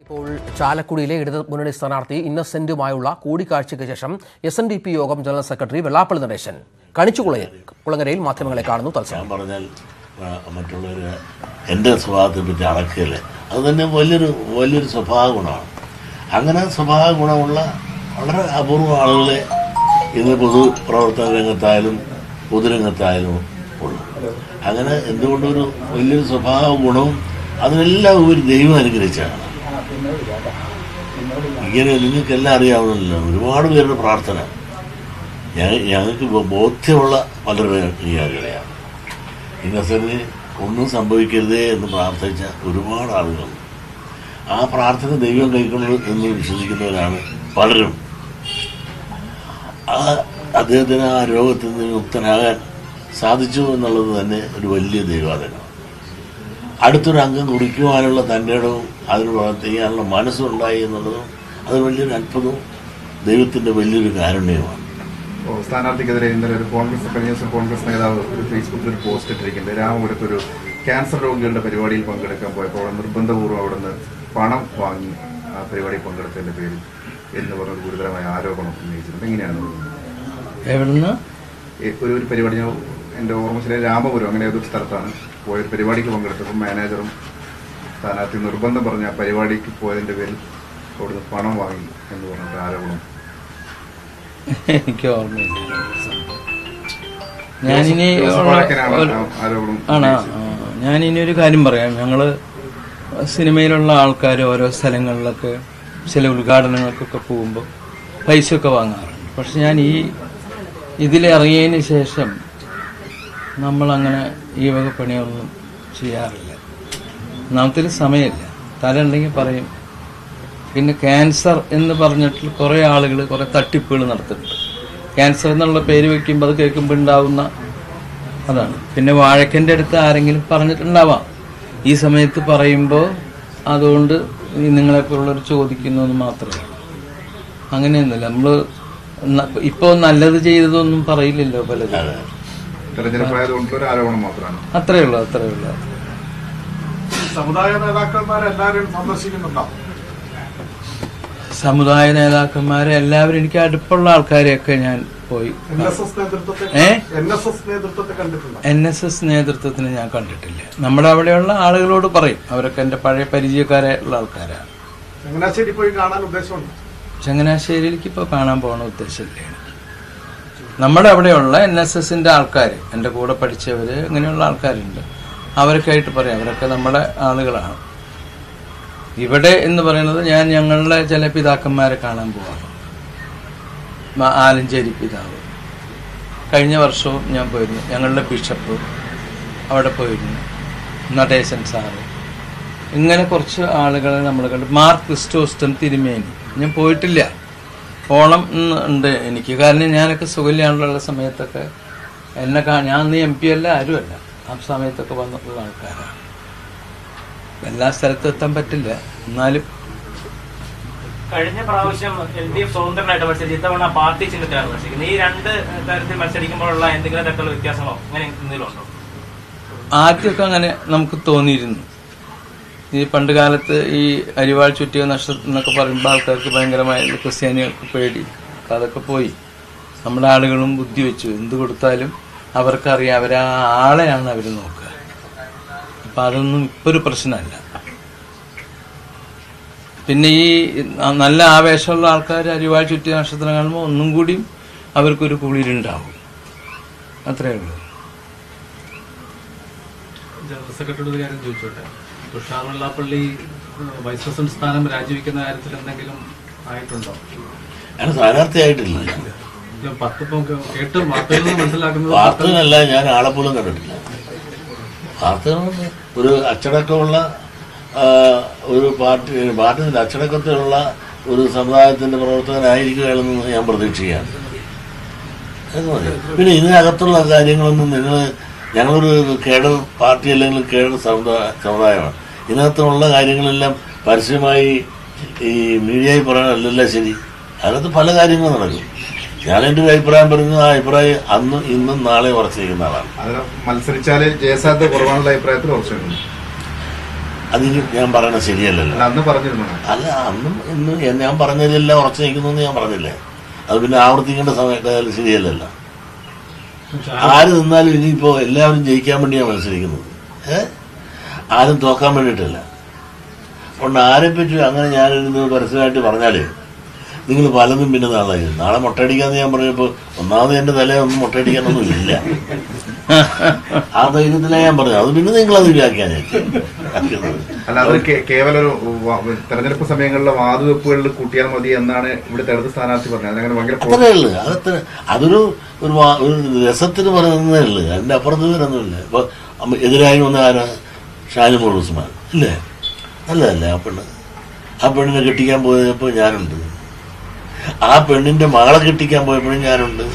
ഇപ്പോൾ ചാലക്കുടിയിലെ ഇടത് മുന്നണി സ്ഥാനാർത്ഥി ഇന്നസെന്റുമായുള്ള കൂടിക്കാഴ്ചയ്ക്ക് ശേഷം എസ് എൻ ഡി പി യോഗം ജനറൽ സെക്രട്ടറി വെള്ളാപ്പള്ളി നടേശൻ കണിച്ചുകുളയിൽ കുളങ്ങരയിൽ മാധ്യമങ്ങളെ കാണുന്നു തത്സമയം ഞാൻ പറഞ്ഞാൽ ആ, മറ്റുള്ളവർ എൻ്റെ സ്വഭാവത്തെ പറ്റി അളക്കുകയല്ലേ അത് തന്നെ വലിയൊരു വലിയൊരു സ്വഭാവ ഗുണമാണ് അങ്ങനെ സ്വഭാവ ഗുണമുള്ള വളരെ അപൂർവ ആളുകളെ ഇന്ന് പൊതു പ്രവർത്തന രംഗത്തായാലും പൊതുരംഗത്തായാലും ഉള്ളു അങ്ങനെ എന്തുകൊണ്ടൊരു വലിയൊരു സ്വഭാവ ഗുണവും അതിനെല്ലാം ഒരു ദൈവം അനുഗ്രഹിച്ചാണ് ഇങ്ങനെ നിങ്ങൾക്കെല്ലാം അറിയാവുന്നല്ലോ ഒരുപാട് പേരുടെ പ്രാർത്ഥന ഞ- ഞങ്ങൾക്ക് ബോ- ബോധ്യമുള്ള പലരുടെ കാര്യങ്ങളെയാണ് ഇന്നസെന്റിന് ഒന്നും സംഭവിക്കരുതേ എന്ന് പ്രാർത്ഥിച്ച ഒരുപാട് ആളുകളുണ്ട് ആ പ്രാർത്ഥന ദൈവം കൈക്കൊള്ളു എന്ന് വിശ്വസിക്കുന്നവരാണ് പലരും ആ അദ്ദേഹത്തിന് ആ രോഗത്തിൽ നിന്ന് മുക്തനാകാൻ സാധിച്ചു എന്നുള്ളത് തന്നെ ഒരു വലിയ ദൈവാധനമാണ് അടുത്തൊരു അംഗം കുടിക്കുവാനുള്ള തൻ്റെ ഇടവും അതിന് പ്രവർത്തിക്കാനുള്ള മനസ്സുണ്ടായി എന്നുള്ളതും അത് വലിയൊരു അത്ഭുതവും ദൈവത്തിൻ്റെ വലിയൊരു കാരുണ്യമാണ് ഓ, സ്ഥാനാർത്ഥിക്കെതിരെ ഇന്നലെ ഒരു കോൺഗ്രസ് കഴിഞ്ഞ ദിവസം കോൺഗ്രസ് നേതാവ് ഒരു ഫേസ്ബുക്കിൽ ഒരു പോസ്റ്റ് ഇട്ടിരിക്കുന്നത് രാമപുരത്ത് ഒരു ക്യാൻസർ രോഗികളുടെ പരിപാടിയിൽ പങ്കെടുക്കാൻ പോയപ്പോൾ നിർബന്ധപൂർവ്വം അവിടുന്ന് പണം വാങ്ങി ആ പരിപാടിയിൽ പങ്കെടുത്തതിന്റെ പേരിൽ എന്ന് പറഞ്ഞ ഒരു ഗുരുതരമായ ആരോപണം ഉന്നയിച്ചിട്ടുണ്ട് എങ്ങനെയാണ് അത്? എവിടുന്ന് ഏ- ഒരു ഒരു പരിപാടി ഞാൻ എൻ്റെ ഓർമ്മ ശരിയായ രാമപുരം അങ്ങനെ ഏതൊരു സ്ഥലത്താണ് പോയ ഒരു പരിപാടിക്ക് പങ്കെടുത്തപ്പോൾ മാനേജറും സ്ഥാനാർത്ഥി നിർബന്ധം പറഞ്ഞ ആ പരിപാടിക്ക് പോയതിന്റെ പേരിൽ അവിടുന്ന് പണം വാങ്ങി എന്ന് പറഞ്ഞിട്ട് ആരോപണം എനിക്ക് ഓർമ്മയില്ല ഞാനിനി ജോസഫ് ഉള്ള വടക്കനാണ് ഒരു- ആ ആരോപണം ആണോ ഉന്നയിച്ചത്. ആ, ഞാനിനി ഒരു കാര്യം പറയാം ഞങ്ങള് സിനിമയിലുള്ള ആൾക്കാർ ഓരോ സ്ഥലങ്ങളിലൊക്കെ ചില ഉദ്ഘാടനങ്ങൾക്കൊക്കെ പോകുമ്പോൾ പൈസ ഒക്കെ വാങ്ങാറുണ്ട് പക്ഷെ ഞാൻ ഈ ഇതിലിറങ്ങിയതിന് ശേഷം നമ്മളങ്ങനെ ഈ വക പണിയൊന്നും ചെയ്യാറില്ല ഒന്നാമത്തിൽ സമയമില്ല തല ഉണ്ടെങ്കിൽ പറയും പിന്നെ ക്യാൻസർ എന്ന് പറഞ്ഞിട്ട് കുറേ ആളുകൾ കുറേ തട്ടിപ്പുകൾ നടത്തുന്നുണ്ട് ക്യാൻസർ എന്നുള്ള പേര് വെക്കുമ്പോൾ അത് കേൾക്കുമ്പോൾ ഉണ്ടാവുന്ന അതാണ് പിന്നെ വാഴക്കൻ്റെ അടുത്ത് ആരെങ്കിലും പറഞ്ഞിട്ടുണ്ടാവാം ഈ സമയത്ത് പറയുമ്പോൾ അതുകൊണ്ട് ഈ നിങ്ങളെപ്പോലുള്ളവർ ചോദിക്കുന്നു മാത്രമേ അങ്ങനെയൊന്നുമില്ല നമ്മൾ ഇപ്പോൾ നല്ലത് ചെയ്തതൊന്നും പറയില്ലല്ലോ പലരും തെരഞ്ഞെടുപ്പായതുകൊണ്ടുള്ള ഒരു ആരോപണം മാത്രമാണ് അത്രേ ഉള്ളൂ അത്രേ ഉള്ളൂ സമുദായ നേതാക്കന്മാരെല്ലാവരും സന്ദർശിക്കുന്നുണ്ടോ സമുദായ നേതാക്കന്മാരെ എല്ലാവരും എനിക്ക് അടുപ്പുള്ള ആൾക്കാരെയൊക്കെ ഞാൻ പോയി എൻ എസ് എസ് നേതൃത്വത്തെ ഏ? എൻ എസ് എസ് നേതൃത്വത്തെ കണ്ടിട്ടുണ്ടോ എൻ എസ് എസ് നേതൃത്വത്തിന് ഞാൻ കണ്ടിട്ടില്ല നമ്മുടെ അവിടെയുള്ള ആളുകളോട് പറയും അവരൊക്കെ എൻ്റെ പഴയ പരിചയക്കാരായുള്ള ആൾക്കാരാണ് ചങ്ങനാശ്ശേരി പോയി കാണാൻ ഉദ്ദേശമുണ്ട് ചങ്ങനാശ്ശേരിയിലേക്ക് ഇപ്പോൾ കാണാൻ പോകുന്ന ഉദ്ദേശമില്ല എനിക്ക് നമ്മുടെ അവിടെയുള്ള എൻ എസ് എസിൻ്റെ ആൾക്കാർ എൻ്റെ കൂടെ പഠിച്ചവർ ഇങ്ങനെയുള്ള ആൾക്കാരുണ്ട് അവരൊക്കെ ആയിട്ട് പറയാം അവരൊക്കെ നമ്മുടെ ആളുകളാണ് ഇവിടെ എന്ന് പറയുന്നത് ഞാൻ ഞങ്ങളുടെ ചില പിതാക്കന്മാരെ കാണാൻ പോവാറ് മ- ആലഞ്ചേരി പിതാവ് കഴിഞ്ഞ വർഷവും ഞാൻ പോയിരുന്നു ഞങ്ങളുടെ ബിഷപ്പ് അവിടെ പോയിരുന്നു നടേശൻ സാറ് ഇങ്ങനെ കുറച്ച് ആളുകളെ നമ്മൾ കണ്ടു മാർക്ക് ക്രിസ്റ്റോസ്റ്റൻ തിരുമേനി ഞാൻ പോയിട്ടില്ല ഓണം ഇന്ന് ഉണ്ട് എനിക്ക് കാരണം ഞാനൊക്കെ സുഖല്യാണുള്ള സമയത്തൊക്കെ എന്നെ കാ ഞാൻ അന്ന് എം പി അല്ല ആരുമല്ല ആ സമയത്തൊക്കെ വന്നിട്ടുള്ള ആൾക്കാരാണ് എല്ലാ സ്ഥലത്തും എത്താൻ പറ്റില്ല എന്നാലും കഴിഞ്ഞ പ്രാവശ്യം എൽ ഡി എഫ് സ്വതന്ത്രനായിട്ട് മത്സരിച്ചു ഇത്തവണ പാർട്ടി ചിഹ്നത്തിലാണ് മത്സരിക്കുന്നത് ഈ രണ്ട് തരത്തിൽ മത്സരിക്കുമ്പോഴുള്ള എന്തെങ്കിലും തരത്തിലുള്ള വ്യത്യാസങ്ങളോ അങ്ങനെ എന്തെങ്കിലും ഉണ്ടോ ആദ്യമൊക്കെ അങ്ങനെ നമുക്ക് തോന്നിയിരുന്നു ഈ പണ്ട് കാലത്ത് ഈ അരിവാൾ ചുറ്റിയ നഷ്ടം എന്നൊക്കെ പറയുമ്പോൾ ആൾക്കാർക്ക് ഭയങ്കരമായ ക്രിസ്ത്യാനികൾക്ക് പേടി അപ്പൊ അതൊക്കെ പോയി നമ്മുടെ ആളുകളും ബുദ്ധി വെച്ചു എന്ത് കൊടുത്താലും അവർക്കറിയാം അവരാ ആളെയാണ് അവർ നോക്കുക അപ്പൊ അതൊന്നും ഇപ്പൊ ഒരു പ്രശ്നമല്ല പിന്നെ ഈ നല്ല ആവേശമുള്ള ആൾക്കാർ അരിവാൾ ചുറ്റിയ നക്ഷത്രം കാണുമ്പോൾ ഒന്നും കൂടിയും അവർക്കൊരു കുളിരുണ്ടാവും അത്രേ ഉള്ളൂ ജനറൽ സെക്രട്ടറിയുടെ ഒരു കാര്യം ചോദിച്ചോട്ടെ തുഷാർ വെള്ളാപ്പള്ളി ഏഹ്, വൈസ് പ്രസിഡന്റ് സ്ഥാനം രാജിവെക്കുന്ന കാര്യത്തിൽ എന്തെങ്കിലും ആയിട്ടുണ്ടോ ഞാൻ സ്ഥാനാർത്ഥിയായിട്ടില്ല ഇല്ല, പത്ത് ഇപ്പം കേട്ട് വാർത്തകളിൽ നിന്ന് മനസ്സിലാക്കുന്നത് വാർത്തകളല്ല ഞാൻ ആളെ പോലും കണ്ടിട്ടില്ല വാർത്തകൾ ഒരു അച്ചടക്കമുള്ള ആ, ഒരു പാർട്ടി പാർട്ടിയുടെ അച്ചടക്കത്തിലുള്ള ഒരു സമുദായത്തിന്റെ പ്രവർത്തകനായിരിക്കുകയാണെന്ന് ഞാൻ പ്രതീക്ഷിക്കുകയാണ് എന്ന് മതി. പിന്നെ ഇതിനകത്തുള്ള കാര്യങ്ങളൊന്നും നിങ്ങൾ ഞങ്ങളൊരു കേഡർ പാർട്ടി അല്ലെങ്കിൽ കേഡർ സമുദായ സമുദായമാണ് ഇതിനകത്തുള്ള കാര്യങ്ങളെല്ലാം പരസ്യമായി ഈ മീഡിയയിൽ പറയാനല്ലല്ല ശരി അതിനകത്ത് പല കാര്യങ്ങളും നടക്കും ഞാൻ എൻ്റെ ഒരു അഭിപ്രായം പറയുന്നത് ആ അഭിപ്രായം അന്നും ഇന്നും നാളെ ഉറച്ചിരിക്കുന്ന ആളാണ് അതിന് മത്സരിച്ചാല് ജയസാധ്യത കുറവാണുള്ള അഭിപ്രായത്തിൽ ഉറച്ചിട്ടുണ്ട് അതിന് ഞാൻ പറയുന്നത് ശരിയല്ലല്ലോ അല്ല അന്ന് പറഞ്ഞിരുന്നു അല്ല അന്നും ഇന്നും എ- ഞാൻ പറഞ്ഞതിലെല്ലാം ഉറച്ചു നിൽക്കുന്നു എന്ന് ഞാൻ പറഞ്ഞില്ലേ അത് പിന്നെ ആവർത്തിക്കേണ്ട സമയത്ത് ശരിയല്ലല്ലോ ആര് നിന്നാലും ഇനിയിപ്പോ എല്ലാവരും ജയിക്കാൻ വേണ്ടിയാണ് മത്സരിക്കുന്നത് ഏ ആരും തോക്കാൻ വേണ്ടിയിട്ടല്ല അതുകൊണ്ട് ആരെ പറ്റി അങ്ങനെ ഞാനിരുന്ന് പരസ്യമായിട്ട് പറഞ്ഞാല് നിങ്ങൾ പലതും പിന്നെ നാളായി നാളെ മുട്ടയടിക്കാന്ന് ഞാൻ പറഞ്ഞപ്പോൾ ഒന്നാമത് എന്റെ തലയൊന്നും മുട്ടയടിക്കാനൊന്നും ഇല്ല ആ ധൈര്യത്തിലാണ് ഞാൻ പറഞ്ഞത് അത് പിന്നെ നിങ്ങൾ അത് വ്യാഖ്യാനിക്കുന്നത് അല്ല അത് കേ- കേവലം ഒരു വ- തെരഞ്ഞെടുപ്പ് സമയങ്ങളിലെ വാതുവെപ്പുകളിൽ കൂട്ടിയാൽ മതി എന്നാണ് ഇവിടുത്തെ ഇടത് സ്ഥാനാർത്ഥി പറഞ്ഞത് അതിനങ്ങനെ ഭയങ്കര പ്രോ- അത്രേ ഉള്ളു അതത്ര അതൊരു ഒരു വാ- ഒരു രസത്തിന് പറയുന്നതേ ഉള്ളു അതിന്റെ അപ്പുറത്ത് വരുന്നില്ല ഇപ്പൊ അമ്മ എതിരായി വന്ന ആരാ ഷാനിമോൾ ഉസ്മാൻ ഇല്ലേ നല്ലതല്ലേ ആ പെണ്ണ് ആ പെണ്ണിനെ കെട്ടിക്കാൻ പോയപ്പോ ഞാനുണ്ട് ആ പെണ്ണിന്റെ മകളെ കെട്ടിക്കാൻ പോയപ്പോഴും ഞാനുണ്ട്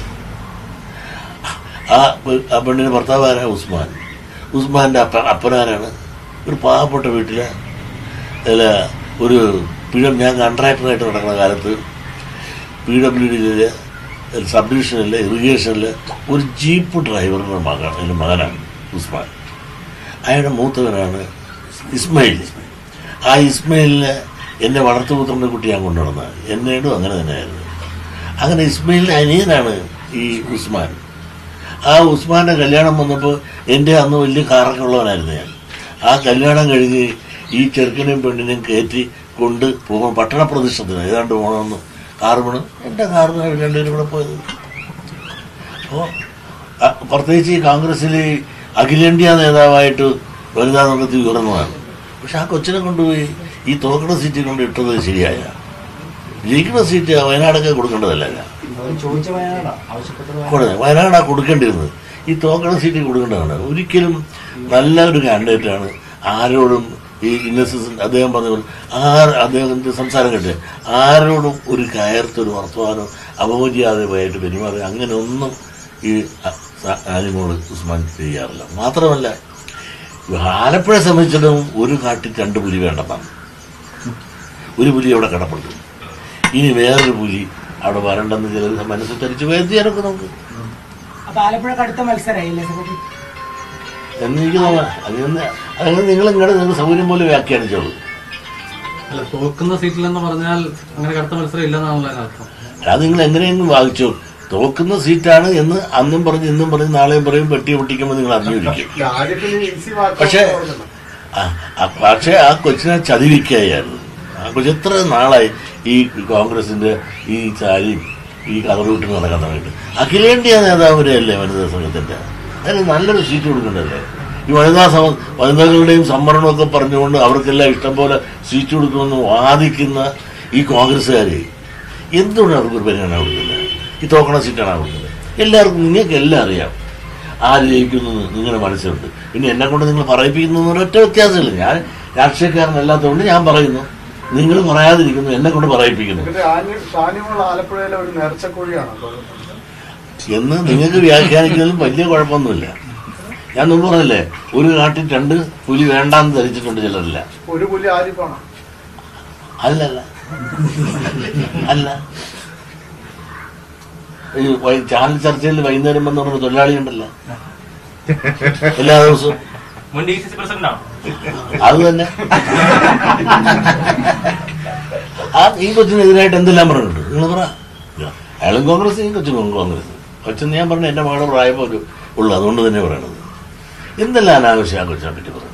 ആ പെ- ആ പെണ്ണിന്റെ ഭർത്താവ് ആരാ ഉസ്മാൻ ഉസ്മാന്റെ അപ്പ അപ്പനാരാണ് ഒരു പാവപ്പെട്ട വീട്ടിലെ അല്ല ഒരു പിഴ ഞാൻ കോൺട്രാക്ടറായിട്ട് നടക്കുന്ന കാലത്ത് പി ഡബ്ല്യു ഡിയിലെ സബ് ഡിവിഷനിലെ ഇറിഗേഷനിലെ ഒരു ജീപ്പ് ഡ്രൈവറുടെ മകൻ എൻ്റെ മകനാണ് ഉസ്മാൻ അയാളുടെ മൂത്തവനാണ് ഇസ്മായിൽ ആ ഇസ്മായിലിനെ എൻ്റെ വളർത്തുപുത്രൻ്റെ കുട്ടി ഞാൻ കൊണ്ടുവന്നത് എന്നോടും അങ്ങനെ തന്നെയായിരുന്നു അങ്ങനെ ഇസ്മായിലിൻ്റെ അനിയനാണ് ഈ ഉസ്മാൻ ആ ഉസ്മാന്റെ കല്യാണം വന്നപ്പോൾ എൻ്റെ അന്ന് വലിയ കാറൊക്കെ ഉള്ളവനായിരുന്നു ഞാൻ ആ കല്യാണം കഴിഞ്ഞ് ഈ ചെറുക്കനെയും പെണ്ണിനെയും കയറ്റി കൊണ്ട് പോകും പട്ടണ പ്രദേശത്തിന് ഏതാണ്ട് പോകണമെന്ന് കാറ് വേണം എൻ്റെ കാറിന് രണ്ടുപേരും കൂടെ പോയത് അപ്പോൾ പ്രത്യേകിച്ച് ഈ കോൺഗ്രസ്സിൽ അഖിലേന്ത്യാ നേതാവായിട്ട് വനിതാ സംഘത്തിൽ ഉയർന്നതാണ് പക്ഷെ ആ കൊച്ചിനെ കൊണ്ടുപോയി ഈ തോക്കണ സീറ്റിൽ കൊണ്ട് ഇട്ടത് ശരിയായ ജയിക്കുന്ന സീറ്റ് വയനാടൊക്കെ കൊടുക്കേണ്ടതല്ല കൊടുത്തത് വയനാടാ കൊടുക്കേണ്ടിരുന്നത് ഈ തോക്കണ സീറ്റ് കൊടുക്കേണ്ടതാണ് ഒരിക്കലും നല്ല ഒരു കാൻഡിഡേറ്റാണ് ആരോടും ഈ ഇന്നസെൻസ് അദ്ദേഹം പറഞ്ഞ പോലെ ആർ അദ്ദേഹത്തിന്റെ സംസാരം കേട്ടെ ആരോടും ഒരു കയർത്തൊരു വർത്തമാനോ അപമര്യാദമായിട്ട് പെരുമാറി അങ്ങനെ ഒന്നും ഈ ആലിമോള് ഉസ്മാൻ ചെയ്യാറില്ല മാത്രമല്ല ആലപ്പുഴയെ സംബന്ധിച്ചിടത്തോളം ഒരു കാട്ടിൽ രണ്ട് പുലി വേണ്ടതാണ് ഒരു പുലി അവിടെ കിടപ്പുണ്ട് ഇനി വേറൊരു പുലി അവിടെ വരണ്ടെന്ന് ചിലർ മനസ്സിൽ ധരിച്ചു വരുത്തിയാലൊക്കെ നമുക്ക് അപ്പൊ ആലപ്പുഴക്ക് അടുത്ത മത്സരമായില്ലേ സെക്രട്ടറി എന്ന് എനിക്ക് തോന്നാം അതിന് അതിന് നിങ്ങൾ നിങ്ങളുടെ നിങ്ങൾക്ക് സൗകര്യം പോലെ വ്യാഖ്യാനിച്ചോളൂ അല്ല തോക്കുന്ന സീറ്റിലെന്ന് പറഞ്ഞാൽ അങ്ങനെ കടുത്ത മത്സരം ഇല്ലെന്നാണല്ലോ അതിനർത്ഥം അത് നിങ്ങൾ എങ്ങനെയെങ്കിലും വാദിച്ചോ തോക്കുന്ന സീറ്റാണ് എന്ന് അന്നും പറഞ്ഞ് ഇന്നും പറഞ്ഞ് നാളെയും പറയും പെട്ടി പൊട്ടിക്കുമ്പോൾ നിങ്ങൾ അറിഞ്ഞിരിക്കും രാജ്യത്തിന് ഈസി പക്ഷേ ആ, ആ, പക്ഷേ ആ കൊച്ചിനെ ചതിവിക്കുകയായിരുന്നു ആ കൊച്ചു എത്ര നാളായി ഈ കോൺഗ്രസിന്റെ ഈ ചാരിയും ഈ കതറൂട്ട് നടക്കാൻ തുടങ്ങിയിട്ട് അഖിലേന്ത്യാ നേതാവിനെ അല്ലേ വനിതാ സംഘത്തിന്റെ അതിന് നല്ലൊരു സീറ്റ് കൊടുക്കണ്ടല്ലേ ഈ വനിതാ സമ വനിതകളുടെയും സംവരണമൊക്കെ പറഞ്ഞുകൊണ്ട് അവർക്കെല്ലാം ഇഷ്ടം പോലെ സീറ്റ് കൊടുക്കുമെന്ന് വാദിക്കുന്ന ഈ കോൺഗ്രസ്സുകാര് എന്തുകൊണ്ട് അവർക്കൊരു പരിഗണന കൊടുക്കുന്നത് ഈ തോക്കണ സീറ്റാണ് കൊടുക്കുന്നത് എല്ലാവർക്കും നിങ്ങൾക്ക് എല്ലാം അറിയാം ആര് ജയിക്കുന്നു നിങ്ങളുടെ മനസ്സിലുണ്ട് പിന്നെ എന്നെ കൊണ്ട് നിങ്ങൾ പറയിപ്പിക്കുന്നു ഒരൊറ്റ വ്യത്യാസമില്ല ഞാൻ രാഷ്ട്രീയക്കാരനല്ലാത്തതുകൊണ്ട് ഞാൻ പറയുന്നു നിങ്ങൾ പറയാതിരിക്കുന്നു എന്നെ കൊണ്ട് പറയിപ്പിക്കുന്നു ഷാനിമോൾ ആലപ്പുഴയിലെ ഒരു നേർച്ചക്കോഴിയാണ് അപ്പൊ എന്ന് നിങ്ങൾക്ക് വ്യാഖ്യാനിക്കുന്നതിലും വലിയ കുഴപ്പമൊന്നുമില്ല ഞാൻ മുമ്പ് പറഞ്ഞില്ലേ ഒരു നാട്ടിൽ രണ്ട് പുലി വേണ്ടാന്ന് ധരിച്ചിട്ടുണ്ട് ചിലരില്ല ഒരു പുലി ആരിപ്പാണ് അല്ലല്ല അല്ല ഈ വൈ- ചാനൽ ചർച്ചയിൽ വൈകുന്നേരം വന്ന് പറഞ്ഞ തൊഴിലാളി ഉണ്ടല്ലോ എല്ലാ ദിവസവും മുൻ ഡി സി സി പ്രസിഡന്റ് ആണോ അത് തന്നെ ആ ഈ കൊച്ചിനെതിരായിട്ട് എന്തെല്ലാം പറഞ്ഞിട്ടുണ്ട് നിങ്ങൾ പറ അയാളും കോൺഗ്രസ് ഈ കൊച്ചിനും കോൺഗ്രസ് കൊച്ചെന്ന് ഞാൻ പറഞ്ഞ എന്റെ മകളുടെ പ്രായം ഒരു ഉള്ളു അതുകൊണ്ട് തന്നെ പറയണത് എന്തെല്ലാം അനാവശ്യം ആ കൊച്ചിനെ പറ്റി പറഞ്ഞു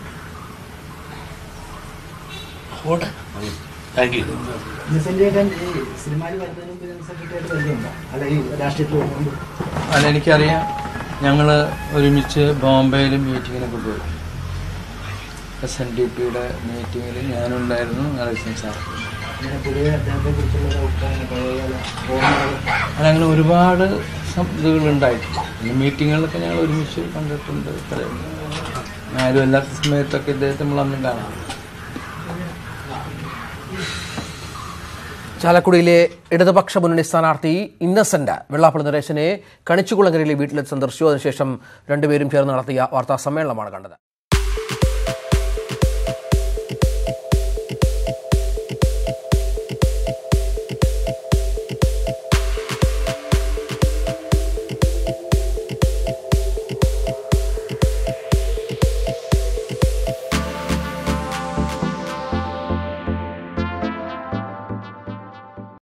പോട്ടെ താങ്ക് യു ചേട്ടൻ ഈ സിനിമയിൽ വരുന്നതിന് മുമ്പ് ജനറൽ സെക്രട്ടറി ആയിട്ട് പരിചയമുണ്ടോ അല്ല ഈ രാഷ്ട്രീയത്തിൽ വരുന്നുണ്ട് അല്ല എനിക്കറിയാം ഞങ്ങൾ ഒരുമിച്ച് ബോംബെയിൽ മീറ്റിങ്ങിനൊക്കെ പോയി എസ് എൻ ഡി പിയുടെ മീറ്റിങ്ങിൽ ഞാനുണ്ടായിരുന്നു നരസിംഹ സാർ ഇങ്ങനെ പൊതുവെ അദ്ദേഹത്തെ കുറിച്ചുള്ള ഒരു അഭിപ്രായം പഴയകാല ഓർമ്മകൾ അങ്ങനെ അങ്ങനെ ഒരുപാട് സം- ഇതുകളുണ്ടായിട്ടുണ്ട് പിന്നെ മീറ്റിങ്ങുകളിലൊക്കെ ഞങ്ങൾ ഒരുമിച്ച് കണ്ടിട്ടുണ്ട് ഇത്രയും ആരും അല്ലാത്ത സമയത്തൊക്കെ ഇദ്ദേഹത്തെ നമ്മൾ അന്ന് കാണാം ചാലക്കുടിയിലെ ഇടതുപക്ഷ മുന്നണി സ്ഥാനാർത്ഥി ഇന്നസെന്റ് വെള്ളാപ്പള്ളി നരേശനെ കണിച്ചുകുളങ്ങരയിലെ വീട്ടിലെത്തി സന്ദർശിച്ചു അതിനുശേഷം രണ്ടുപേരും ചേർന്ന് നടത്തിയ വാർത്താ സമ്മേളനമാണ് കണ്ടത്